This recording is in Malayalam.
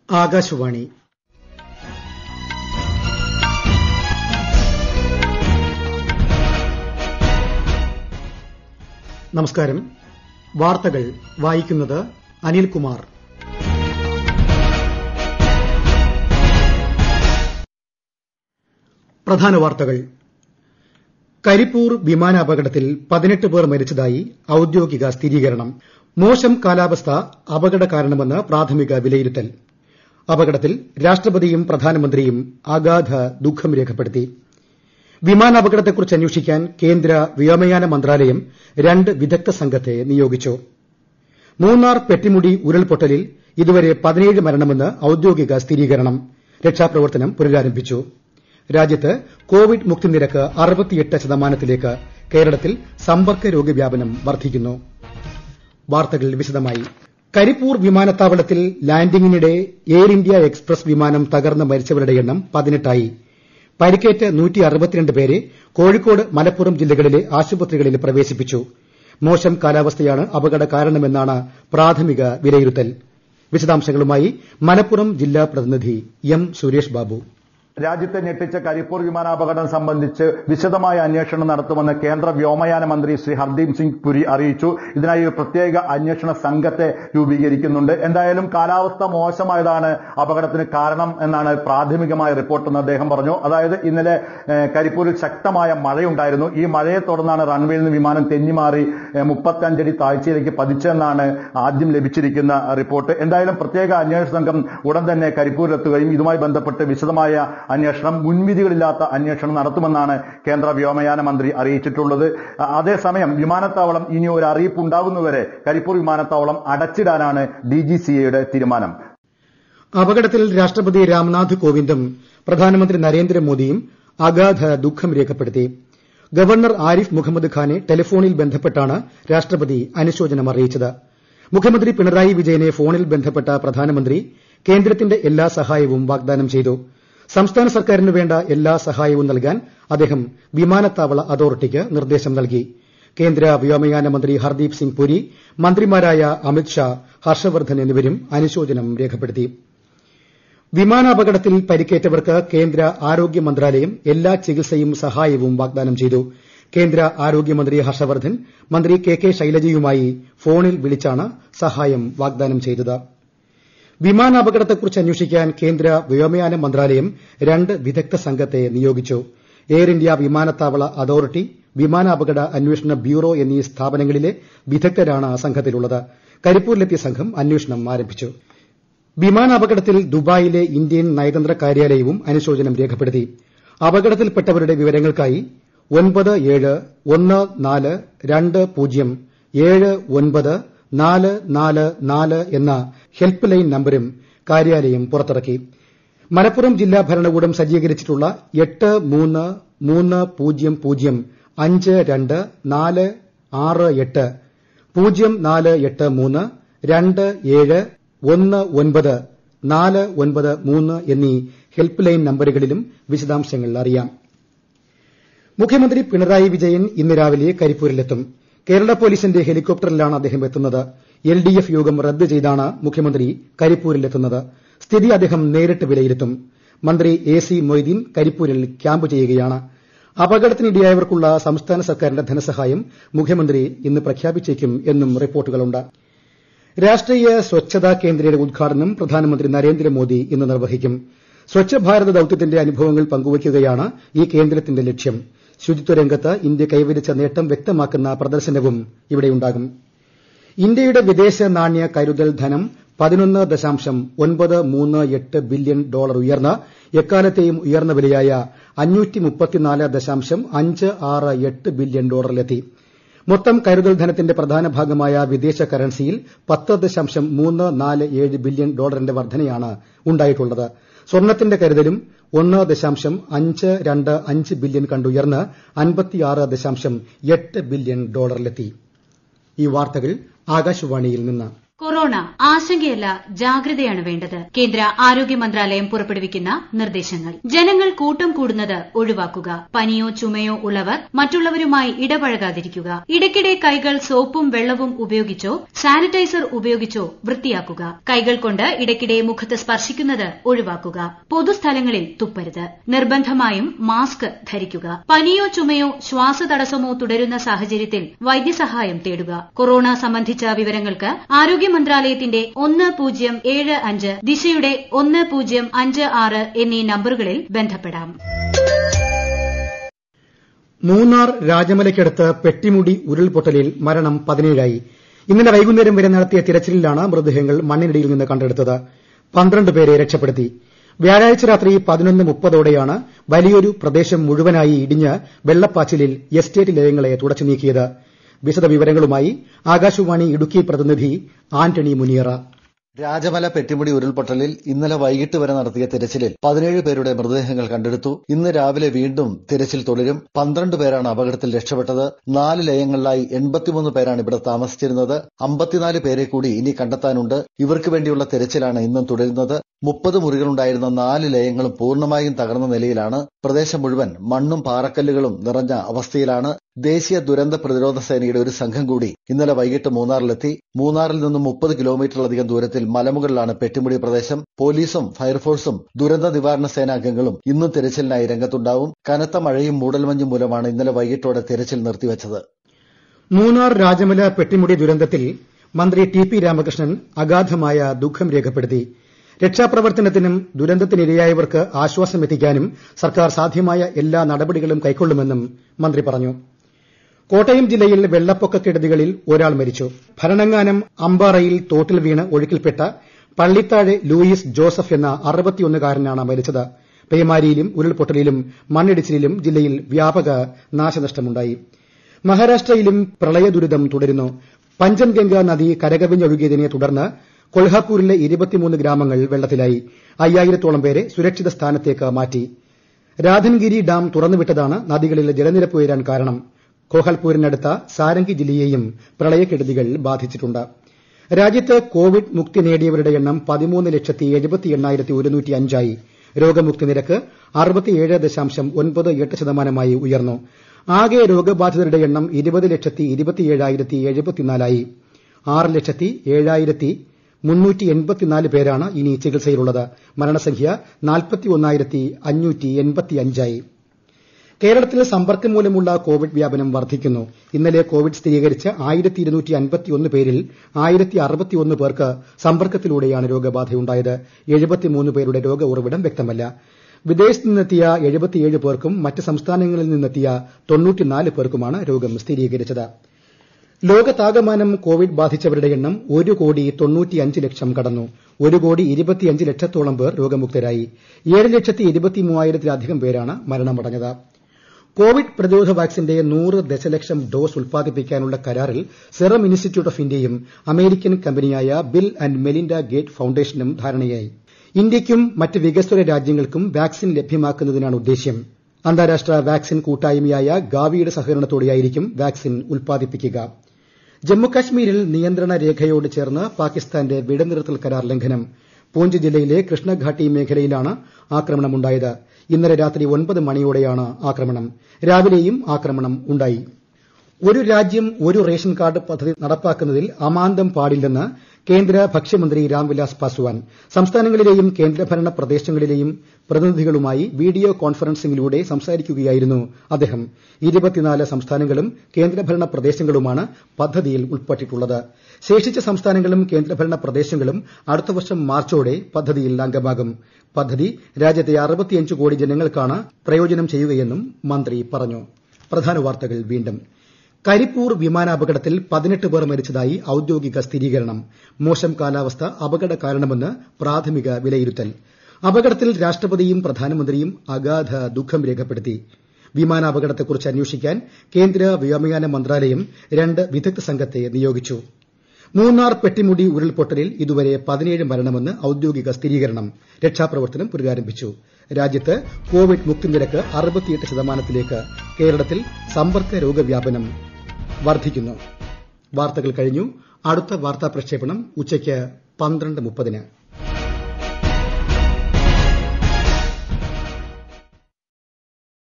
ആകാശവാണി നമസ്കാരം വാർത്തകൾ വായിക്കുന്നത് അനിൽകുമാർ പ്രധാന വാർത്തകൾ കരിപ്പൂർ വിമാനാപകടത്തിൽ പതിനെട്ട് പേർ മരിച്ചതായി ഔദ്യോഗിക സ്ഥിരീകരണം മോശം കാലാവസ്ഥ അപകട കാരണമെന്ന് പ്രാഥമിക വിലയിരുത്തൽ അപകടത്തിൽ രാഷ്ട്രപതിയും പ്രധാനമന്ത്രിയും അഗാധ ദുഃഖം രേഖപ്പെടുത്തി വിമാനാപകടത്തെക്കുറിച്ച് അന്വേഷിക്കാൻ കേന്ദ്ര വ്യോമയാന മന്ത്രാലയം രണ്ട് വിദഗ്ധ സംഘത്തെ നിയോഗിച്ചു മൂന്നാർ പെട്ടിമുടി ഉരുൾപൊട്ടലിൽ ഇതുവരെ പതിനേഴ് മരണമെന്ന് ഔദ്യോഗിക സ്ഥിരീകരണം രക്ഷാപ്രവർത്തനം പുനരാരംഭിച്ചു രാജ്യത്ത് കോവിഡ് മുക്തി നിരക്ക് അറുപത്തിയെട്ട് ശതമാനത്തിലേക്ക് കേരളത്തിൽ സമ്പർക്ക രോഗവ്യാപനം വർദ്ധിക്കുന്നു വാർത്തകൾ വിശദമായി കരിപ്പൂർ വിമാനത്താവളത്തിൽ ലാൻഡിംഗിനിടെ എയർ ഇന്ത്യ എക്സ്പ്രസ് വിമാനം തകർന്ന് മരിച്ചവരുടെ എണ്ണം പതിനെട്ടായി പരിക്കേറ്റ് പേരെ കോഴിക്കോട് മലപ്പുറം ജില്ലകളിലെ ആശുപത്രികളിൽ പ്രവേശിപ്പിച്ചു മോശം കാലാവസ്ഥയാണ് അപകട കാരണമെന്നാണ് പ്രാഥമിക വിലയിരുത്തൽ വിശദാംശങ്ങളുമായി മലപ്പുറം ജില്ലാ പ്രതിനിധി എം സുരേഷ് ബാബു രാജ്യത്തെ ഞെട്ടിച്ച കരിപ്പൂർ വിമാനാപകടം സംബന്ധിച്ച് വിശദമായ അന്വേഷണം നടത്തുമെന്ന് കേന്ദ്ര വ്യോമയാന മന്ത്രി ശ്രീ ഹർദീപ് സിംഗ് പുരി അറിയിച്ചു ഇതിനായി ഒരു പ്രത്യേക അന്വേഷണ സംഘത്തെ രൂപീകരിക്കുന്നുണ്ട് എന്തായാലും കാലാവസ്ഥ മോശമായതാണ് അപകടത്തിന് കാരണം എന്നാണ് പ്രാഥമികമായ റിപ്പോർട്ടെന്ന് അദ്ദേഹം പറഞ്ഞു അതായത് ഇന്നലെ കരിപ്പൂരിൽ ശക്തമായ മഴയുണ്ടായിരുന്നു ഈ മഴയെ തുടർന്നാണ് റൺവേയിൽ നിന്ന് വിമാനം തെന്നിമാറി മുപ്പത്തഞ്ചടി താഴ്ചയിലേക്ക് പതിച്ചെന്നാണ് ആദ്യം ലഭിച്ചിരിക്കുന്ന റിപ്പോർട്ട് എന്തായാലും പ്രത്യേക അന്വേഷണ സംഘം ഉടൻ തന്നെ കരിപ്പൂരിലെത്തുകയും ഇതുമായി ബന്ധപ്പെട്ട് വിശദമായ അന്വേഷണം മുൻവിധികളില്ലാത്ത അന്വേഷണം നടത്തുമെന്നാണ് കേന്ദ്ര വ്യോമയാന മന്ത്രി അറിയിച്ചിട്ടുള്ളത് അതേസമയം വിമാനത്താവളം ഇനി ഒരു അറിയിപ്പ് ഉണ്ടാകുന്നവരെ കരിപ്പൂർ വിമാനത്താവളം അടച്ചിടാനാണ് ഡി ജി സി എയുടെ തീരുമാനം അപകടത്തിൽ രാഷ്ട്രപതി രാംനാഥ് കോവിന്ദും പ്രധാനമന്ത്രി നരേന്ദ്രമോദിയും അഗാധ ദുഃഖം രേഖപ്പെടുത്തി ഗവർണർ ആരിഫ് മുഹമ്മദ് ഖാനെ ടെലിഫോണിൽ ബന്ധപ്പെട്ടാണ് രാഷ്ട്രപതി അനുശോചനം അറിയിച്ചത് മുഖ്യമന്ത്രി പിണറായി വിജയനെ ഫോണിൽ ബന്ധപ്പെട്ട പ്രധാനമന്ത്രി കേന്ദ്രത്തിന്റെ എല്ലാ സഹായവും വാഗ്ദാനം ചെയ്തു സംസ്ഥാന സർക്കാരിന് വേണ്ട എല്ലാ സഹായവും നൽകാൻ അദ്ദേഹം വിമാനത്താവള അതോറിറ്റിക്ക് നിർദ്ദേശം നൽകി കേന്ദ്ര വ്യോമയാന മന്ത്രി ഹർദീപ് സിംഗ് പുരി മന്ത്രിമാരായ അമിത് ഷാ ഹർഷവർദ്ധൻ എന്നിവരും അനുശോചനം രേഖപ്പെടുത്തി വിമാനാപകടത്തിൽ പരിക്കേറ്റവർക്ക് കേന്ദ്ര ആരോഗ്യ മന്ത്രാലയം എല്ലാ ചികിത്സയും സഹായവും വാഗ്ദാനം ചെയ്തു കേന്ദ്ര ആരോഗ്യമന്ത്രി ഹർഷവർദ്ധൻ മന്ത്രി കെ കെ ശൈലജയുമായി ഫോണിൽ വിളിച്ചാണ് സഹായം വാഗ്ദാനം ചെയ്തത് വിമാനാപകടത്തെക്കുറിച്ച് അന്വേഷിക്കാൻ കേന്ദ്ര വ്യോമയാന മന്ത്രാലയം രണ്ട് വിദഗ്ധ സംഘത്തെ നിയോഗിച്ചു എയർ ഇന്ത്യ വിമാനത്താവള അതോറിറ്റി വിമാനാപകട അന്വേഷണ ബ്യൂറോ എന്നീ സ്ഥാപനങ്ങളിലെ വിദഗ്ധരാണ് സംഘത്തിലുള്ളത് കരിപ്പൂരിലെത്തിയ സംഘം അന്വേഷണം ആരംഭിച്ചു വിമാനാപകടത്തിൽ ദുബായിലെ ഇന്ത്യൻ നയതന്ത്ര കാര്യാലയവും അനുശോചനം രേഖപ്പെടുത്തി അപകടത്തിൽപ്പെട്ടവരുടെ വിവരങ്ങൾക്കായി ഒൻപത് ഏഴ് ഒന്ന് നാല് രണ്ട് പൂജ്യം ഏഴ് ഒൻപത് നാല് നാല് നാല് എന്ന ഹെൽപ്പ് ലൈൻ നമ്പരും കാര്യാലയം പുറത്തിറക്കി മലപ്പുറം ജില്ലാ ഭരണകൂടം സജ്ജീകരിച്ചിട്ടുള്ള എട്ട് മൂന്ന് മൂന്ന് പൂജ്യം പൂജ്യം അഞ്ച് രണ്ട് നാല് ആറ് എട്ട് പൂജ്യം നാല് എട്ട് മൂന്ന് രണ്ട് ഏഴ് ഒന്ന് ഒൻപത് നാല് ഒൻപത് മൂന്ന് എന്നീ ഹെൽപ്പ് ലൈൻ നമ്പറുകളിലും വിശദാംശങ്ങൾ അറിയാം മുഖ്യമന്ത്രി പിണറായി വിജയൻ ഇന്ന് രാവിലെ കരിപ്പൂരിലെത്തും കേരള പോലീസിന്റെ ഹെലികോപ്റ്ററിലാണ് അദ്ദേഹം എത്തുന്നത് എൽ ഡി എഫ് യോഗം റദ്ദ് ചെയ്താണ് മുഖ്യമന്ത്രി കരിപ്പൂരിലെത്തുന്നത് സ്ഥിതി അദ്ദേഹം നേരിട്ട് വിലയിരുത്തും മന്ത്രി എ സി മൊയ്തീൻ കരിപ്പൂരിൽ ക്യാമ്പ് ചെയ്യുകയാണ് അപകടത്തിനിടയായവർക്കുള്ള സംസ്ഥാന സർക്കാരിന്റെ ധനസഹായം മുഖ്യമന്ത്രി ഇന്ന് പ്രഖ്യാപിച്ചേക്കും എന്നും റിപ്പോർട്ടുകളുണ്ട് രാഷ്ട്രീയ സ്വച്ഛതാ കേന്ദ്രയുടെ ഉദ്ഘാടനം പ്രധാനമന്ത്രി നരേന്ദ്രമോദി ഇന്ന് നിർവഹിക്കും സ്വച്ഛ ഭാരത് ദൌത്യത്തിന്റെ അനുഭവങ്ങൾ പങ്കുവയ്ക്കുകയാണ് ഈ കേന്ദ്രത്തിന്റെ ലക്ഷ്യം ശുചിത്വ രംഗത്ത് ഇന്ത്യ കൈവരിച്ച നേട്ടം വ്യക്തമാക്കുന്ന പ്രദർശനവും ഇവിടെയുണ്ടാകും ഇന്ത്യയുടെ വിദേശ നാണ്യ കരുതൽ ധനം പതിനൊന്ന് ദശാംശം ഒൻപത് മൂന്ന് എട്ട് ബില്യൺ ഡോളർ ഉയർന്ന് എക്കാലത്തെയും ഉയർന്ന വിലയായ അഞ്ഞൂറ്റി മുപ്പത്തിനാല് ദശാംശം അഞ്ച് ആറ് എട്ട് ബില്യൺ ഡോളറിലെത്തി മൊത്തം കരുതൽ ധനത്തിന്റെ പ്രധാന ഭാഗമായ വിദേശ കറൻസിയിൽ പത്ത് ദശാംശം മൂന്ന് നാല് ഏഴ് ബില്യൺ ഡോളറിന്റെ വർധനയാണ് ഉണ്ടായിട്ടുള്ളത് സ്വർണത്തിന്റെ കരുതലും ഒന്ന് ദശാംശം അഞ്ച് രണ്ട് അഞ്ച് ബില്യൺ കണ്ടുയർന്ന് അൻപത്തിയാറ് ദശാംശം എട്ട് ബില്യൺ ഡോളറിലെത്തി ഈ വാർത്തകൾ ആകാശവാണിയിൽ നിന്ന് കൊറോണ ആശങ്കയല്ല ജാഗ്രതയാണ് വേണ്ടത് കേന്ദ്ര ആരോഗ്യ മന്ത്രാലയം പുറപ്പെടുവിക്കുന്ന നിർദ്ദേശങ്ങൾ ജനങ്ങൾ കൂട്ടം കൂടുന്നത് ഒഴിവാക്കുക പനിയോ ചുമയോ ഉള്ളവർ മറ്റുള്ളവരുമായി ഇടപഴകാതിരിക്കുക ഇടയ്ക്കിടെ കൈകൾ സോപ്പും വെള്ളവും ഉപയോഗിച്ചോ സാനിറ്റൈസർ ഉപയോഗിച്ചോ വൃത്തിയാക്കുക കൈകൾ കൊണ്ട് ഇടയ്ക്കിടെ മുഖത്ത് സ്പർശിക്കുന്നത് ഒഴിവാക്കുക പൊതുസ്ഥലങ്ങളിൽ തുപ്പരുത് നിർബന്ധമായും മാസ്ക് ധരിക്കുക പനിയോ ചുമയോ ശ്വാസതടസ്സമോ തുടരുന്ന സാഹചര്യത്തിൽ വൈദ്യസഹായം തേടുക കൊറോണ സംബന്ധിച്ച വിവരങ്ങൾക്ക് ആരോഗ്യ മന്ത്രാലയത്തിന്റെ ഒന്ന് പൂജ്യം ഏഴ് അഞ്ച് ദിശയുടെ ഒന്ന് പൂജ്യം അഞ്ച് ആറ് എന്നീ നമ്പറുകളിൽ ബന്ധപ്പെടാം മൂന്നാർ രാജമലയ്ക്കടുത്ത് പെട്ടിമുടി ഉരുൾപൊട്ടലിൽ മരണം പതിനേഴായി ഇന്നലെ വൈകുന്നേരം വരെ നടത്തിയ തിരച്ചിലിലാണ് മൃതദേഹങ്ങൾ മണ്ണിനടിയിൽ നിന്ന് കണ്ടെടുത്തത് പന്ത്രണ്ട് പേരെ രക്ഷപ്പെടുത്തി വ്യാഴാഴ്ച രാത്രി പതിനൊന്ന് മുപ്പതോടെയാണ് വലിയൊരു പ്രദേശം മുഴുവനായി ഇടിഞ്ഞ് വെള്ളപ്പാച്ചിലിൽ എസ്റ്റേറ്റ് ലയങ്ങളെ തുടച്ചു നീക്കിയത് വിശദവിവരങ്ങളുമായി ആകാശവാണി ഇടുക്കി പ്രതിനിധി ആന്റണി മുനിയറ രാജമല പെട്ടിമുടി ഉരുൾപൊട്ടലിൽ ഇന്നലെ വൈകിട്ട് വരെ നടത്തിയ തിരച്ചിലിൽ പതിനേഴ് പേരുടെ മൃതദേഹങ്ങൾ കണ്ടെടുത്തു ഇന്ന് രാവിലെ വീണ്ടും തിരച്ചിൽ തുടരും പന്ത്രണ്ട് പേരാണ് അപകടത്തിൽ രക്ഷപ്പെട്ടത് നാല് ലയങ്ങളിലായി എൺപത്തിമൂന്ന് പേരാണ് ഇവിടെ താമസിച്ചിരുന്നത് അമ്പത്തിനാല് പേരെ കൂടി ഇനി കണ്ടെത്താനുണ്ട് ഇവർക്ക് വേണ്ടിയുള്ള തിരച്ചിലാണ് ഇന്നും തുടരുന്നത് മുപ്പത് മുറികളുണ്ടായിരുന്ന നാല് ലയങ്ങളും പൂർണ്ണമായും തകർന്ന നിലയിലാണ് പ്രദേശം മുഴുവൻ മണ്ണും പാറക്കല്ലുകളും നിറഞ്ഞ അവസ്ഥയിലാണ് ദേശീയ ദുരന്ത പ്രതിരോധ സേനയുടെ ഒരു സംഘം കൂടി ഇന്നലെ വൈകിട്ട് മൂന്നാറിലെത്തി മൂന്നാറിൽ നിന്നും മുപ്പത് കിലോമീറ്ററിലധികം ദൂരത്തിൽ മലമുകളിലാണ് പെട്ടിമുടി പ്രദേശം പോലീസും ഫയർഫോഴ്സും ദുരന്ത നിവാരണ സേനാംഗങ്ങളും ഇന്നും തിരച്ചിലിനായി രംഗത്തുണ്ടാവും കനത്ത മഴയും മൂടൽമഞ്ഞും മൂലമാണ് ഇന്നലെ വൈകിട്ടോടെ തിരച്ചിൽ നിർത്തിവച്ചത് മൂന്നാർ രാജമല പെട്ടിമുടി ദുരന്തത്തിൽ മന്ത്രി ടി പി രാമകൃഷ്ണൻ അഗാധമായ ദുഃഖം രേഖപ്പെടുത്തി രക്ഷാപ്രവർത്തനത്തിനും ദുരന്തത്തിനിരയായവർക്ക് ആശ്വാസമെത്തിക്കാനും സർക്കാർ സാധ്യമായ എല്ലാ നടപടികളും കൈക്കൊള്ളുമെന്നും മന്ത്രി പറഞ്ഞു കോട്ടയം ജില്ലയിൽ വെള്ളപ്പൊക്കക്കെടുതികളിൽ ഒരാൾ മരിച്ചു ഭരണങ്ങാനം അമ്പാറയിൽ തോട്ടിൽ വീണ് ഒഴുക്കിൽപ്പെട്ട പള്ളിത്താഴെ ലൂയിസ് ജോസഫ് എന്ന അറുപത്തിയൊന്നുകാരനാണ് മരിച്ചത് പേമാരിയിലും ഉരുൾപൊട്ടലിലും മണ്ണിടിച്ചിലിലും ജില്ലയിൽ വ്യാപക നാശനഷ്ടമുണ്ടായി മഹാരാഷ്ട്രയിലും പ്രളയദുരിതം തുടരുന്നു പഞ്ചൻഗംഗ നദി കരകവിഞ്ഞൊഴുകിയതിനെ തുടർന്ന് കൊൽഹാപൂരിലെ ഇരുപത്തിമൂന്ന് ഗ്രാമങ്ങൾ വെള്ളത്തിലായി അയ്യായിരത്തോളം പേരെ സുരക്ഷിത സ്ഥാനത്തേക്ക് മാറ്റി രാധൻഗിരി ഡാം തുറന്നുവിട്ടതാണ് നദികളിൽ ജലനിരപ്പ് ഉയരാൻ കാരണം കോഹൽപൂരിനടുത്ത സാരംഗി ജില്ലയെയും പ്രളയക്കെടുതികൾ ബാധിച്ചിട്ടുണ്ട് രാജ്യത്ത് കോവിഡ് മുക്തി നേടിയവരുടെ എണ്ണം പതിമൂന്ന് ലക്ഷത്തി എഴുപത്തി എണ്ണായിരത്തി ഒരുന്നൂറ്റി അഞ്ചായി രോഗമുക്തി നിരക്ക് അറുപത്തിയേഴ് ദശാംശം ഒൻപത് എട്ട് ശതമാനമായി ഉയർന്നു ആകെ രോഗബാധിതരുടെ എണ്ണം ഇരുപത് ലക്ഷത്തി ഇരുപത്തിയേഴായിരത്തി എഴുപത്തിനാലായി ആറ് ലക്ഷത്തി ഏഴായിരത്തി മുന്നൂറ്റി എൺപത്തിനാല് പേരാണ് ഇനി ചികിത്സയിലുള്ളത് മരണസംഖ്യ നാൽപ്പത്തി ഒന്നായിരത്തി അഞ്ഞൂറ്റി എൺപത്തി അഞ്ചായി കേരളത്തിൽ സമ്പർക്കം മൂലമുള്ള കോവിഡ് വ്യാപനം വർദ്ധിക്കുന്നു ഇന്നലെ കോവിഡ് സ്ഥിരീകരിച്ച ആയിരത്തി ഇരുന്നൂറ്റി അൻപത്തിയൊന്ന് പേരിൽ ആയിരത്തി അറുപത്തിയൊന്ന് പേർക്ക് സമ്പർക്കത്തിലൂടെയാണ് രോഗബാധയുണ്ടായത് എഴുപത്തിമൂന്ന് പേരുടെ രോഗ ഉറവിടം വ്യക്തമല്ല വിദേശത്ത് നിന്നെത്തിയ എഴുപത്തിയേഴ് പേർക്കും മറ്റ് സംസ്ഥാനങ്ങളിൽ നിന്നെത്തിയ തൊണ്ണൂറ്റിനാല് പേർക്കുമാണ് രോഗം സ്ഥിരീകരിച്ചത് ലോകത്താകമാനം കോവിഡ് ബാധിച്ചവരുടെ എണ്ണം ഒരു കോടി തൊണ്ണൂറ്റിയഞ്ച് ലക്ഷം കടന്നു ഒരു കോടി ഇരുപത്തിയഞ്ച് ലക്ഷത്തോളം പേർ രോഗമുക്തരായി ഏഴ് ലക്ഷത്തി ഇരുപത്തി മൂവായിരത്തിലധികം പേരാണ് മരണമടഞ്ഞത് കോവിഡ് പ്രതിരോധ വാക്സിന്റെ നൂറ് ദശലക്ഷം ഡോസ് ഉൽപ്പാദിപ്പിക്കാനുള്ള കരാറിൽ സെറം ഇൻസ്റ്റിറ്റ്യൂട്ട് ഓഫ് ഇന്ത്യയും അമേരിക്കൻ കമ്പനിയായ ബിൽ ആന്റ് മെലിൻഡ ഗേറ്റ് ഫൌണ്ടേഷനും ധാരണയായി ഇന്ത്യയ്ക്കും മറ്റ് വികസ്വര രാജ്യങ്ങൾക്കും വാക്സിൻ ലഭ്യമാക്കുന്നതിനാണ് ഉദ്ദേശ്യം അന്താരാഷ്ട്ര വാക്സിൻ കൂട്ടായ്മയായ ഗാവിയുടെ സഹകരണത്തോടെയായിരിക്കും വാക്സിൻ ഉൽപ്പാദിപ്പിക്കുക ജമ്മുകാശ്മീരിൽ നിയന്ത്രണ രേഖയോട് ചേർന്ന് പാകിസ്ഥാന്റെ വെടിനിർത്തൽ കരാർ ലംഘനം പൂഞ്ച് ജില്ലയിലെ കൃഷ്ണഘാട്ടി മേഖലയിലാണ് ആക്രമണമുണ്ടായത് ഇന്നലെ രാത്രി ഒൻപത് മണിയോടെയാണ് ആക്രമണം രാവിലെയും ആക്രമണം ഉണ്ടായി ഒരു രാജ്യം ഒരു റേഷൻ കാർഡ് പദ്ധതി നടപ്പാക്കുന്നതിൽ അമാന്തം പാടില്ലെന്ന് കേന്ദ്ര ഭക്ഷ്യമന്ത്രി രാംവിലാസ് പാസ്വാൻ സംസ്ഥാനങ്ങളിലെയും കേന്ദ്രഭരണ പ്രദേശങ്ങളിലെയും പ്രതിനിധികളുമായി വീഡിയോ കോൺഫറൻസിംഗിലൂടെ സംസാരിക്കുകയായിരുന്നു അദ്ദേഹം ഇരുപത്തിനാല് സംസ്ഥാനങ്ങളും കേന്ദ്രഭരണ പ്രദേശങ്ങളുമാണ് പദ്ധതിയിൽ ഉൾപ്പെട്ടിട്ടുള്ളത് ശേഷിച്ച സംസ്ഥാനങ്ങളും കേന്ദ്രഭരണ പ്രദേശങ്ങളും അടുത്ത വർഷം മാർച്ചോടെ പദ്ധതിയിൽ അംഗമാകും പദ്ധതി രാജ്യത്തെ അറുപത്തിയഞ്ച് കോടി ജനങ്ങൾക്കാണ് പ്രയോജനം ചെയ്യുകയെന്നും മന്ത്രി പറഞ്ഞു പ്രധാന വാർത്തകൾ വീണ്ടും കരിപ്പൂർ വിമാനാപകടത്തിൽ പതിനെട്ട് പേർ മരിച്ചതായി ഔദ്യോഗിക സ്ഥിരീകരണം മോശം കാലാവസ്ഥ അപകട കാരണമെന്ന് പ്രാഥമിക വിലയിരുത്തൽ അപകടത്തിൽ രാഷ്ട്രപതിയും പ്രധാനമന്ത്രിയും അഗാധ ദുഃഖം രേഖപ്പെടുത്തി വിമാനാപകടത്തെക്കുറിച്ച് അന്വേഷിക്കാൻ കേന്ദ്ര വ്യോമയാന മന്ത്രാലയം രണ്ട് വിദഗ്ധ സംഘത്തെ നിയോഗിച്ചു മൂന്നാർ പെട്ടിമുടി ഉരുൾപൊട്ടലിൽ ഇതുവരെ പതിനേഴ് മരണമെന്ന് ഔദ്യോഗിക സ്ഥിരീകരണം രക്ഷാപ്രവർത്തനം പുനരാരംഭിച്ചു രാജ്യത്ത് കോവിഡ് മുക്തി നിരക്ക് അറുപത്തിയെട്ട് ശതമാനത്തിലേക്ക് കേരളത്തിൽ സമ്പർക്ക രോഗവ്യാപനം വർദ്ധിക്കുന്നു വാർത്തകൾ കഴിഞ്ഞു അടുത്ത വാർത്താ പ്രക്ഷേപണം ഉച്ചയ്ക്ക് പന്ത്രണ്ട് മുപ്പതിന്